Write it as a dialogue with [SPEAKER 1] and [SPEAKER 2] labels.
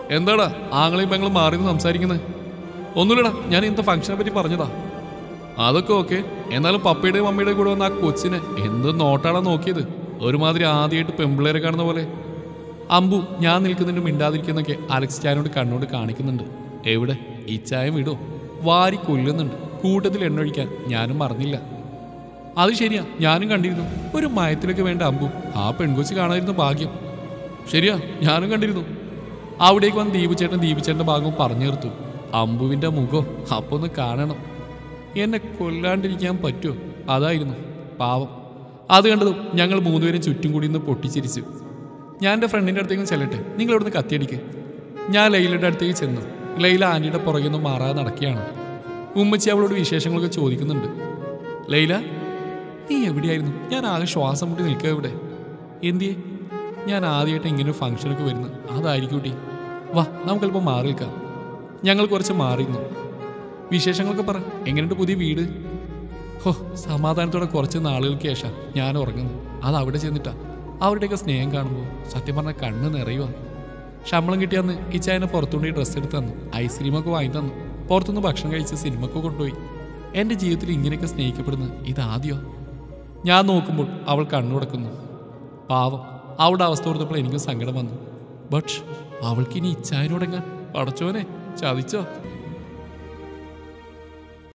[SPEAKER 1] എന്താടാ ആങ്ങളെയും പെങ്ങളും മാറി നിന്ന് സംസാരിക്കുന്നത് ഒന്നുമില്ലടാ ഞാൻ ഇന്നത്തെ ഫംഗ്ഷനെ പറ്റി പറഞ്ഞതാ അതൊക്കെ ഓക്കെ എന്നാലും പപ്പയുടെയും മമ്മിയുടെയും കൂടെ വന്ന ആ കൊച്ചിനെ എന്ത് നോട്ടാടാ നോക്കിയത് ഒരുമാതിരി ആദ്യമായിട്ട് പെമ്പിള്ളേരെ കാണുന്ന പോലെ അമ്പു ഞാൻ നിൽക്കുന്നുണ്ട് മിണ്ടാതിരിക്കുന്നൊക്കെ അലക്സ് ചായനോട് കണ്ണോട് കാണിക്കുന്നുണ്ട് എവിടെ ഈ ചായ വിടോ വാരി കൊല്ലുന്നുണ്ട് കൂട്ടത്തിൽ എണ്ണൊഴിക്കാൻ ഞാനും മറന്നില്ല അത് ശരിയാ ഞാനും കണ്ടിരുന്നു ഒരു മയത്തിലൊക്കെ വേണ്ട അമ്പു ആ പെൺകൊച്ചി കാണാതിരുന്ന ഭാഗ്യം ശരിയാ ഞാനും കണ്ടിരുന്നു അവിടേക്ക് വന്ന് ദീപുചേട്ടൻ ദീപുചേട്ടൻ്റെ ഭാഗം പറഞ്ഞു തീർത്തു അമ്പുവിൻ്റെ മുഖം അപ്പൊ ഒന്ന് കാണണം എന്നെ കൊല്ലാണ്ടിരിക്കാൻ പറ്റുമോ അതായിരുന്നു പാവം അത് കണ്ടതും ഞങ്ങൾ മൂന്നുപേരും ചുറ്റും കൂടി നിന്ന് പൊട്ടിച്ചിരിച്ചു ഞാൻ എൻ്റെ ഫ്രണ്ടിൻ്റെ അടുത്തേക്ക് ചെല്ലട്ടെ നിങ്ങൾ ഇവിടുന്ന് കത്തിയടിക്ക് ഞാൻ ലൈലയുടെ അടുത്തേക്ക് ചെന്നു ലൈല ആൻറ്റിയുടെ പുറകിൽ നിന്ന് മാറാതെ നടക്കുകയാണ് ഉമ്മച്ചി അവളോട് വിശേഷങ്ങളൊക്കെ ചോദിക്കുന്നുണ്ട് ലൈല നീ എവിടെയായിരുന്നു ഞാൻ ആകെ ശ്വാസം മുട്ടി നിൽക്കുക ഇവിടെ എന്തിയെ ഞാൻ ആദ്യമായിട്ട് ഇങ്ങനെ ഒരു ഫംഗ്ഷനൊക്കെ വരുന്നത് അതായിരിക്കൂട്ടി വാ നമുക്കല്പം മാറി നിൽക്കാം ഞങ്ങൾ കുറച്ച് മാറിയിരുന്നു വിശേഷങ്ങളൊക്കെ പറ എങ്ങനെയുണ്ട് പുതിയ വീട് ഹോ സമാധാനത്തോടെ കുറച്ച് നാളുകൾക്ക് ശേഷം ഞാൻ ഉറങ്ങുന്നു അത് അവിടെ ചെന്നിട്ടാ അവരുടെയൊക്കെ സ്നേഹം കാണുമ്പോൾ സത്യം പറഞ്ഞാൽ കണ്ണ് നിറയുക ശമ്പളം കിട്ടിയന്ന് ഇച്ചായനെ പുറത്തുകൊണ്ട് ഡ്രസ്സ് എടുത്ത് തന്നു ഐസ്ക്രീമൊക്കെ വാങ്ങി തന്നു പുറത്തുനിന്ന് ഭക്ഷണം കഴിച്ച് സിനിമക്ക് കൊണ്ടുപോയി എൻ്റെ ജീവിതത്തിൽ ഇങ്ങനെയൊക്കെ സ്നേഹിക്കപ്പെടുന്നത് ഇതാദ്യോ ഞാൻ നോക്കുമ്പോൾ അവൾ കണ്ണുടക്കുന്നു പാവം അവളുടെ അവസ്ഥ ഓർത്തപ്പോൾ എനിക്കും സങ്കടം വന്നു ബട്ട് അവൾക്ക് ഇനി ഇച്ചായനോടെങ്ങാൻ പടച്ചോനെ ചതിച്ചോ